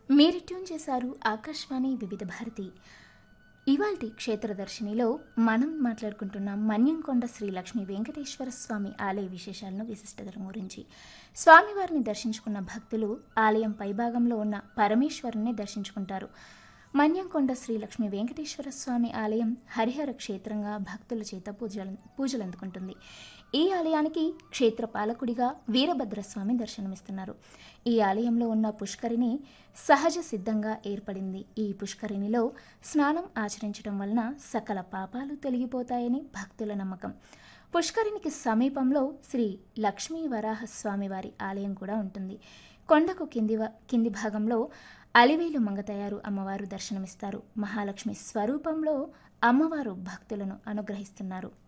మీరు ట్యూన్ చేశారు ఆకాశవాణి వివిధ భారతి ఇవాల్టి క్షేత్రదర్శినిలో మనం మాట్లాడుకుంటున్న మన్యంకొండ శ్రీ లక్ష్మీ వెంకటేశ్వర స్వామి ఆలయ విశేషాలను విశిష్టతల గురించి స్వామివారిని దర్శించుకున్న భక్తులు ఆలయం పైభాగంలో ఉన్న పరమేశ్వరుని దర్శించుకుంటారు మన్యంకొండ శ్రీ లక్ష్మీ వెంకటేశ్వర స్వామి ఆలయం హరిహర క్షేత్రంగా భక్తుల చేత పూజలు పూజలు అందుకుంటుంది ఈ ఆలయానికి క్షేత్ర పాలకుడిగా వీరభద్రస్వామి దర్శనమిస్తున్నారు ఈ ఆలయంలో ఉన్న పుష్కరిణి సహజ సిద్ధంగా ఏర్పడింది ఈ పుష్కరిణిలో స్నానం ఆచరించడం వలన సకల పాపాలు తొలగిపోతాయని భక్తుల నమ్మకం పుష్కరిణికి సమీపంలో శ్రీ లక్ష్మీ వరాహస్వామి వారి ఆలయం కూడా ఉంటుంది కొండకు కింది వ- కింది భాగంలో అలివేలు మంగతయారు అమ్మవారు దర్శనమిస్తారు మహాలక్ష్మి స్వరూపంలో అమ్మవారు భక్తులను అనుగ్రహిస్తున్నారు